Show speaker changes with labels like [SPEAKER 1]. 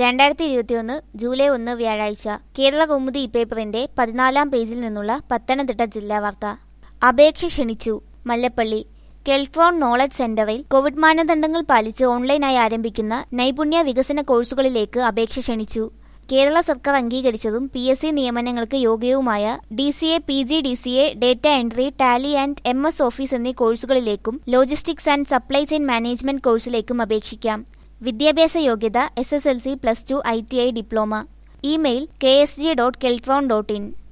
[SPEAKER 1] രണ്ടായിരത്തി ഇരുപത്തിയൊന്ന് ജൂലൈ ഒന്ന് വ്യാഴാഴ്ച കേരള കൗമുദി ഇപ്പേപ്പറിന്റെ പതിനാലാം പേജിൽ നിന്നുള്ള പത്തനംതിട്ട ജില്ലാ വാർത്ത അപേക്ഷ ക്ഷണിച്ചു മല്ലപ്പള്ളി കെൽട്രോൺ നോളജ് സെന്ററിൽ കോവിഡ് മാനദണ്ഡങ്ങൾ പാലിച്ച് ഓൺലൈനായി ആരംഭിക്കുന്ന നൈപുണ്യ വികസന കോഴ്സുകളിലേക്ക് അപേക്ഷ ക്ഷണിച്ചു കേരള സർക്കാർ അംഗീകരിച്ചതും പി എസ് സി നിയമനങ്ങൾക്ക് യോഗ്യവുമായ D C A P G D C A data entry Tally and M S office എന്നീ കോഴ്സുകളിലേക്കും logistics and supply chain management കോഴ്സിലേക്കും അപേക്ഷിക്കാം വിദ്യാഭ്യാസ യോഗ്യത S S L C plus two I T I diploma email K S G dot Keltron dot in